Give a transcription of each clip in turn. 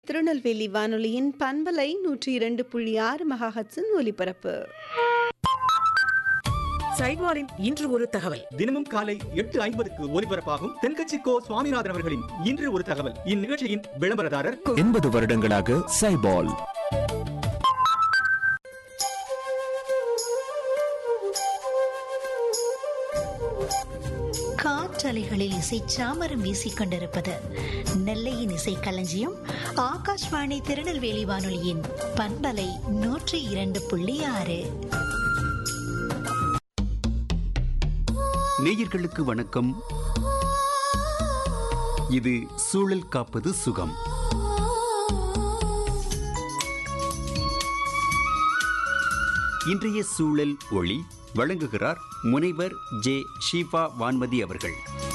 திருநெல்வேலி வானொலியின் பண்பலை நூற்றி இரண்டு புள்ளி ஆறு மெகாஹட்ஸின் ஒலிபரப்பு சைட்வாரின் இன்று ஒரு தகவல் தினமும் காலை எட்டு ஐம்பதுக்கு ஒலிபரப்பாகும் தென்கட்சி கோ சுவாமிநாதன் அவர்களின் இன்று ஒரு தகவல் இந்நிகழ்ச்சியின் விளம்பரதாரர் எண்பது வருடங்களாக சைபால் காற்றலைகளில் இசை சாமரம் வீசிக் கொண்டிருப்பது நெல்லையின் இசை களஞ்சியம் ஆகாஷ்வாணி திருநெல்வேலி வானொலியின் பண்பலை நூற்றி இரண்டு புள்ளி ஆறு நேயர்களுக்கு வணக்கம் இது சூழல் காப்பது சுகம் இன்றைய சூழல் ஒளி வழங்குகிறார் முனைவர் ஜே ஷீபா வான்மதி அவர்கள்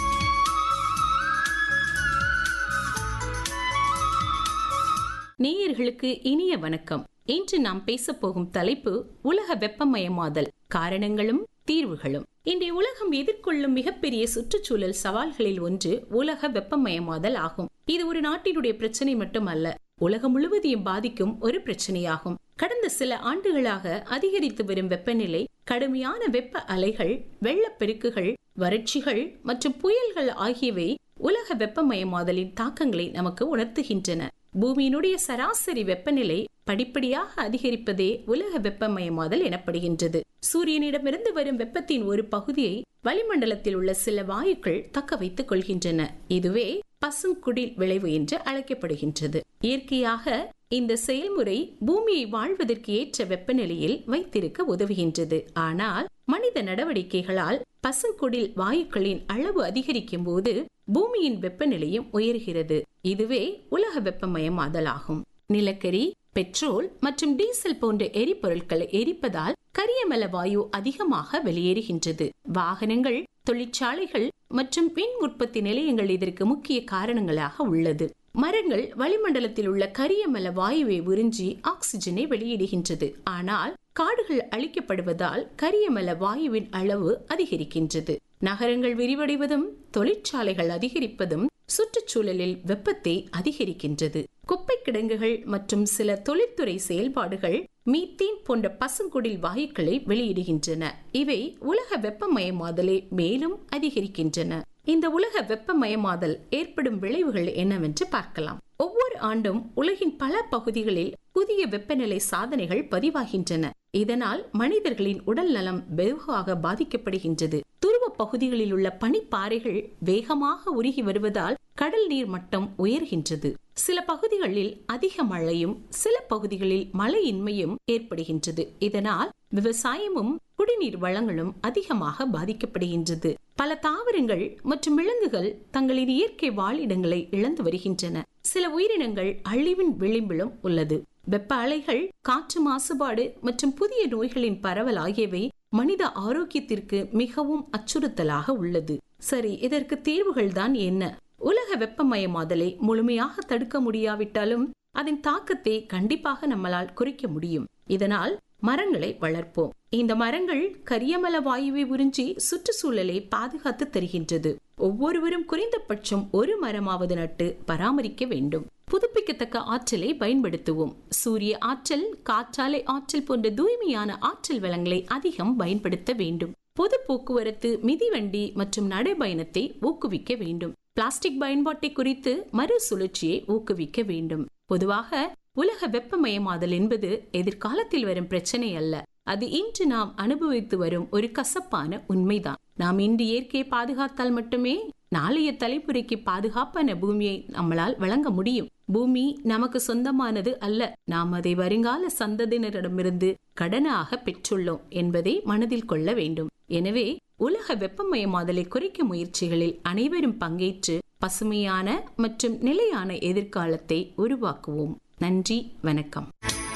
நேயர்களுக்கு இனிய வணக்கம் இன்று நாம் பேசப் போகும் தலைப்பு உலக வெப்பமயமாதல் காரணங்களும் தீர்வுகளும் இன்றைய உலகம் எதிர்கொள்ளும் மிகப்பெரிய சுற்றுச்சூழல் சவால்களில் ஒன்று உலக வெப்பமயமாதல் ஆகும் இது ஒரு நாட்டினுடைய பிரச்சனை மட்டுமல்ல உலகம் முழுவதையும் பாதிக்கும் ஒரு பிரச்சனையாகும் கடந்த சில ஆண்டுகளாக அதிகரித்து வரும் வெப்பநிலை கடுமையான வெப்ப அலைகள் வெள்ளப்பெருக்குகள் வறட்சிகள் மற்றும் புயல்கள் ஆகியவை உலக வெப்பமயமாதலின் தாக்கங்களை நமக்கு உணர்த்துகின்றன பூமியினுடைய சராசரி வெப்பநிலை படிப்படியாக அதிகரிப்பதே உலக வெப்பமயமாதல் எனப்படுகின்றது சூரியனிடமிருந்து வரும் வெப்பத்தின் ஒரு பகுதியை வளிமண்டலத்தில் உள்ள சில வாயுக்கள் தக்க வைத்துக் கொள்கின்றன இதுவே பசுங்குடில் விளைவு என்று அழைக்கப்படுகின்றது இயற்கையாக இந்த செயல்முறை பூமியை வாழ்வதற்கு ஏற்ற வெப்பநிலையில் வைத்திருக்க உதவுகின்றது ஆனால் மனித நடவடிக்கைகளால் பசுங்குடில் வாயுக்களின் அளவு அதிகரிக்கும் போது பூமியின் வெப்பநிலையும் உயர்கிறது இதுவே உலக வெப்பமயமாதலாகும் நிலக்கரி பெட்ரோல் மற்றும் டீசல் போன்ற எரிபொருட்களை எரிப்பதால் கரியமல வாயு அதிகமாக வெளியேறுகின்றது வாகனங்கள் தொழிற்சாலைகள் மற்றும் மின் உற்பத்தி நிலையங்கள் இதற்கு முக்கிய காரணங்களாக உள்ளது மரங்கள் வளிமண்டலத்தில் உள்ள கரியமல வாயுவை உறிஞ்சி ஆக்சிஜனை வெளியிடுகின்றது ஆனால் காடுகள் அழிக்கப்படுவதால் கரியமல வாயுவின் அளவு அதிகரிக்கின்றது நகரங்கள் விரிவடைவதும் தொழிற்சாலைகள் அதிகரிப்பதும் சுற்றுச்சூழலில் வெப்பத்தை அதிகரிக்கின்றது குப்பை கிடங்குகள் மற்றும் சில தொழில்துறை செயல்பாடுகள் மீத்தேன் போன்ற பசுங்குடில் வாயுக்களை வெளியிடுகின்றன இவை உலக வெப்பமயமாதலை மேலும் அதிகரிக்கின்றன இந்த உலக வெப்பமயமாதல் ஏற்படும் விளைவுகள் என்னவென்று பார்க்கலாம் ஒவ்வொரு ஆண்டும் உலகின் பல பகுதிகளில் புதிய வெப்பநிலை சாதனைகள் பதிவாகின்றன இதனால் மனிதர்களின் உடல் நலம் வெகுவாக பாதிக்கப்படுகின்றது துருவ பகுதிகளில் உள்ள பனிப்பாறைகள் வேகமாக உருகி வருவதால் கடல் நீர் மட்டம் உயர்கின்றது சில பகுதிகளில் அதிக மழையும் சில பகுதிகளில் மழையின்மையும் ஏற்படுகின்றது இதனால் விவசாயமும் குடிநீர் வளங்களும் அதிகமாக பாதிக்கப்படுகின்றது பல தாவரங்கள் மற்றும் விலங்குகள் தங்களின் இயற்கை வாழிடங்களை இழந்து வருகின்றன சில உயிரினங்கள் அழிவின் விளிம்பிலும் உள்ளது வெப்ப அலைகள் காற்று மாசுபாடு மற்றும் புதிய நோய்களின் பரவல் ஆகியவை மனித ஆரோக்கியத்திற்கு மிகவும் அச்சுறுத்தலாக உள்ளது சரி இதற்கு தீர்வுகள் தான் என்ன உலக வெப்பமயமாதலை முழுமையாக தடுக்க முடியாவிட்டாலும் அதன் தாக்கத்தை கண்டிப்பாக நம்மளால் குறைக்க முடியும் இதனால் மரங்களை வளர்ப்போம் இந்த மரங்கள் கரியமல வாயுவை உறிஞ்சி சுற்றுச்சூழலை பாதுகாத்து தருகின்றது ஒவ்வொருவரும் குறைந்தபட்சம் ஒரு மரமாவது நட்டு பராமரிக்க வேண்டும் புதுப்பிக்கத்தக்க ஆற்றலை பயன்படுத்துவோம் சூரிய ஆற்றல் காற்றாலை ஆற்றல் போன்ற தூய்மையான ஆற்றல் வளங்களை அதிகம் பயன்படுத்த வேண்டும் பொது போக்குவரத்து மிதிவண்டி மற்றும் நடைபயணத்தை ஊக்குவிக்க வேண்டும் பிளாஸ்டிக் பயன்பாட்டை குறித்து மறுசுழற்சியை ஊக்குவிக்க வேண்டும் பொதுவாக உலக வெப்பமயமாதல் என்பது எதிர்காலத்தில் வரும் பிரச்சனை அல்ல அது இன்று நாம் அனுபவித்து வரும் ஒரு கசப்பான உண்மைதான் நாம் இன்று இயற்கையை பாதுகாத்தால் மட்டுமே நாளைய தலைமுறைக்கு பாதுகாப்பான பூமியை நம்மளால் வழங்க முடியும் பூமி நமக்கு சொந்தமானது அல்ல நாம் அதை வருங்கால சந்ததியினரிடமிருந்து கடனாக பெற்றுள்ளோம் என்பதை மனதில் கொள்ள வேண்டும் எனவே உலக வெப்பமயமாதலை குறைக்க முயற்சிகளில் அனைவரும் பங்கேற்று பசுமையான மற்றும் நிலையான எதிர்காலத்தை உருவாக்குவோம் நன்றி வணக்கம்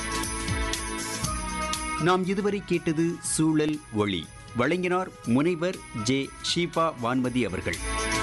நாம் இதுவரை கேட்டது சூழல் ஒளி வழங்கினார் முனைவர் ஜே ஷீபா வான்மதி அவர்கள்